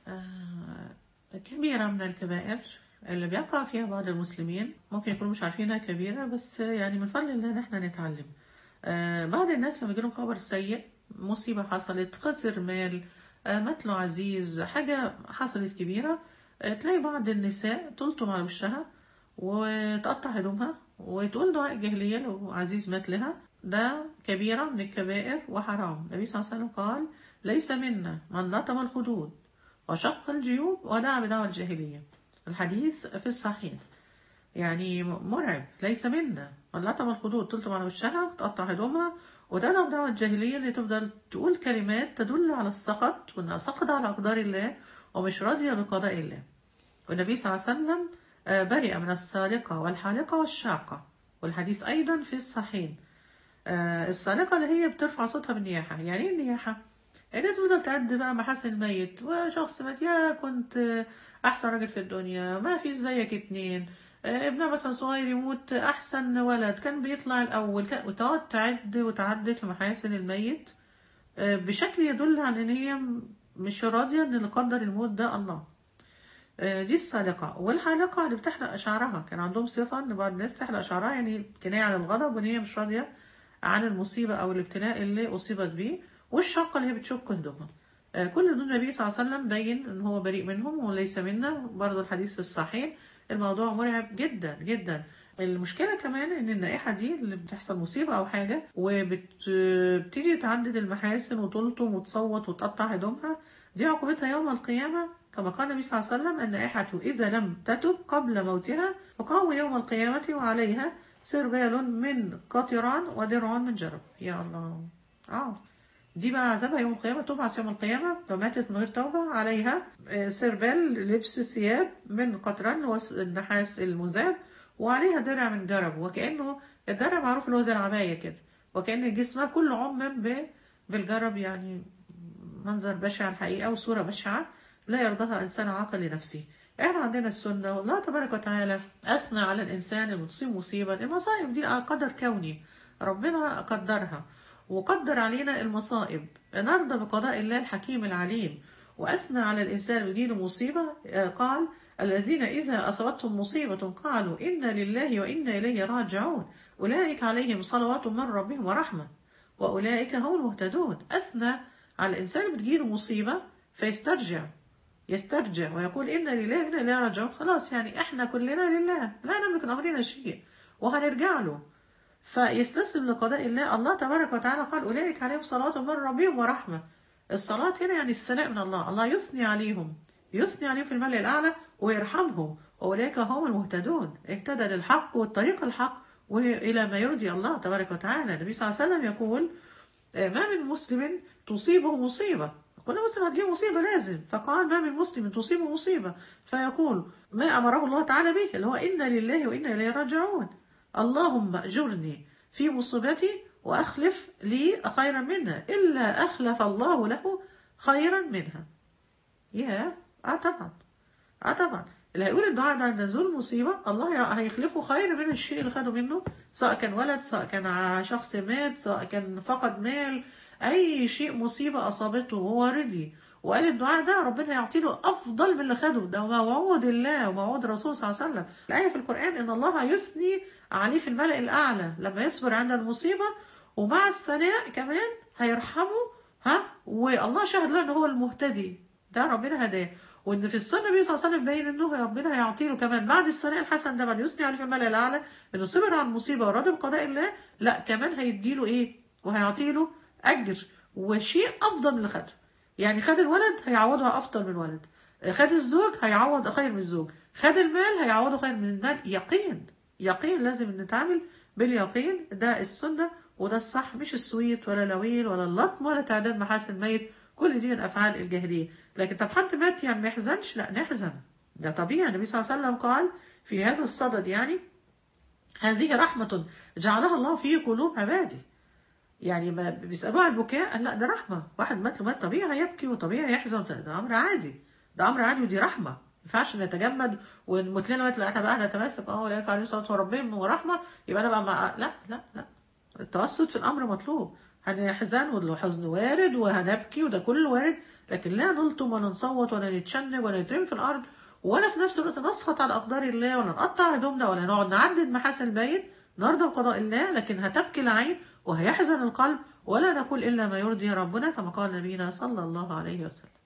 آه، كبيرة من الكبائر اللي بيقع فيها بعض المسلمين ممكن يكونوا مش عارفينها كبيرة بس يعني من فضل الله إن احنا نتعلم آه، بعض الناس لما يجيلهم خبر سيء مصيبة حصلت خسر مال آه، مات له عزيز حاجة حصلت كبيرة آه، تلاقي بعض النساء تلطم على وشها وتقطع هدومها وتقول دعاء الجاهلية لو عزيز مات لها ده كبيرة من الكبائر وحرام النبي صلى الله عليه وسلم قال ليس منا من لطم الخدود وشق الجيوب ودعا بدعوى الجاهلية الحديث في الصحيح يعني مرعب ليس منا من لطم الخدود تلطم على وشها وتقطع هدومها وتدعو بدعوى الجاهلية اللي تفضل تقول كلمات تدل على السخط وانها سخط على أقدار الله ومش راضية بقضاء الله والنبي صلى الله عليه وسلم آه، برئ من السالقة والحالقة والشاقة والحديث أيضا في الصحيح آه، السالقة اللي هي بترفع صوتها بالنياحة يعني ايه النياحة؟ اللي تفضل تعد بقى محاسن الميت وشخص مات يا كنت آه، أحسن راجل في الدنيا ما في زيك اتنين آه، ابنها مثلا صغير يموت أحسن ولد كان بيطلع الأول كان وتقعد تعد وتعدد في محاسن الميت آه، بشكل يدل على إن هي م- مش راضية إن اللي قدر الموت ده الله آه، دي السالقة والحالقة اللي بتحلق شعرها كان عندهم صفة إن بعض الناس تحلق شعرها يعني كناية على الغضب وإن هي مش راضية عن المصيبة أو الابتلاء اللي أصيبت بيه والشقة اللي هي بتشك هدومها آه، كل دول النبي صلى الله عليه وسلم بين إن هو بريء منهم وليس منا برضه الحديث في الصحيح الموضوع مرعب جدا جدا المشكلة كمان إن النائحة دي اللي بتحصل مصيبة أو حاجة وبتيجي تعدد المحاسن وتلطم وتصوت وتقطع هدومها دي عقوبتها يوم القيامة كما قال النبي صلى الله عليه وسلم النائحة إذا لم تتب قبل موتها فقام يوم القيامة وعليها سربال من قطران ودرع من جرب يا الله اه دي بقى عذابها يوم القيامة تبعث يوم القيامة فماتت من غير توبة عليها آه، سربال لبس ثياب من قطران والنحاس المذاب وعليها درع من جرب وكأنه الدرع معروف اللي هو زي العباية كده وكأن جسمها كله عمم ب- بالجرب يعني منظر بشع الحقيقة وصورة بشعة لا يرضاها إنسان عاقل لنفسه احنا عندنا السنة والله تبارك وتعالى أثنى على الإنسان اللي تصيب مصيبة المصائب دي قدر كوني ربنا قدرها وقدر علينا المصائب نرضى بقضاء الله الحكيم العليم وأثنى على الإنسان اللي بيجيله مصيبة آه، قال الذين إذا أصابتهم مصيبة قالوا إنا لله وإنا إليه راجعون أولئك عليهم صلوات من ربهم ورحمة وأولئك هم المهتدون أثنى على الإنسان اللي بتجيله مصيبة فيسترجع يسترجع ويقول إنا لله وإنا إليه راجعون خلاص يعني إحنا كلنا لله لا نملك من أمرنا شيء وهنرجع له فيستسلم لقضاء الله الله تبارك وتعالى قال أولئك عليهم صلاة من ربهم ورحمة الصلاة هنا يعني الثناء من الله الله يثني عليهم يثني عليهم في الملأ الأعلى ويرحمهم وأولئك هم المهتدون اهتدى للحق والطريق الحق وإلى ما يرضي الله تبارك وتعالى النبي صلى الله عليه وسلم يقول آه، ما من مسلم تصيبه مصيبة كل مسلم هتجيب مصيبة لازم فقال ما من مسلم تصيبه مصيبة فيقول ما أمره الله تعالى به اللي هو إنا لله وإنا إليه راجعون اللهم أجرني في مصيبتي وأخلف لي خيرا منها إلا أخلف الله له خيرا منها يا اه طبعا اه طبعا اللي هيقول الدعاء ده عند نزول مصيبة الله هيخلفه خير من الشيء اللي خده منه سواء كان ولد سواء كان ع- شخص مات سواء كان فقد مال أي شيء مصيبة أصابته وهو رضي وقال الدعاء ده ربنا يعطي له أفضل من اللي خده ده موعود الله وموعود الرسول صلى الله عليه وسلم الآية في القرآن إن الله يثني عليه في الملأ الأعلى لما يصبر عند المصيبة ومع الثناء كمان هيرحمه ها والله شهد له إن هو المهتدي ده ربنا هداه وان في السنه النبي صلى الله عليه وسلم بين انه ربنا هيعطي له كمان بعد الثناء الحسن ده بعد يثني عليه في الملأ الاعلى انه صبر عن المصيبه ورضى بقضاء الله لا كمان هيديله ايه وهيعطي له اجر وشيء افضل من اللي خده يعني خد الولد هيعوضه افضل من الولد خد الزوج هيعوض خير من الزوج خد المال هيعوضه خير من المال يقين يقين لازم نتعامل باليقين ده السنه وده الصح مش السويت ولا لويل ولا اللطم ولا تعداد محاسن ميت كل دي من افعال الجاهليه لكن طب حد مات يعني ما يحزنش لا نحزن ده طبيعي النبي صلى الله عليه وسلم قال في هذا الصدد يعني هذه رحمة جعلها الله في قلوب عباده يعني ما بيسألوه عن البكاء قال لا ده رحمة واحد مات له مات طبيعي يبكي وطبيعي يحزن ده أمر عادي ده أمر عادي ودي رحمة ما ينفعش نتجمد ونموت لنا مات لا احنا بقى نتماسك اه ولاك عليه الصلاة وربهم ورحمة يبقى أنا بقى مع لا لا لا التوسط في الأمر مطلوب هنحزن والحزن وارد وهنبكي وده كله وارد لكن لا نلطم ولا نصوت ولا نتشنج ولا نترمي في الارض ولا في نفس الوقت نسخط على اقدار الله ولا نقطع هدومنا ولا نقعد نعدد محاسن البين نرضى بقضاء الله لكن هتبكي العين وهيحزن القلب ولا نقول الا ما يرضي ربنا كما قال نبينا صلى الله عليه وسلم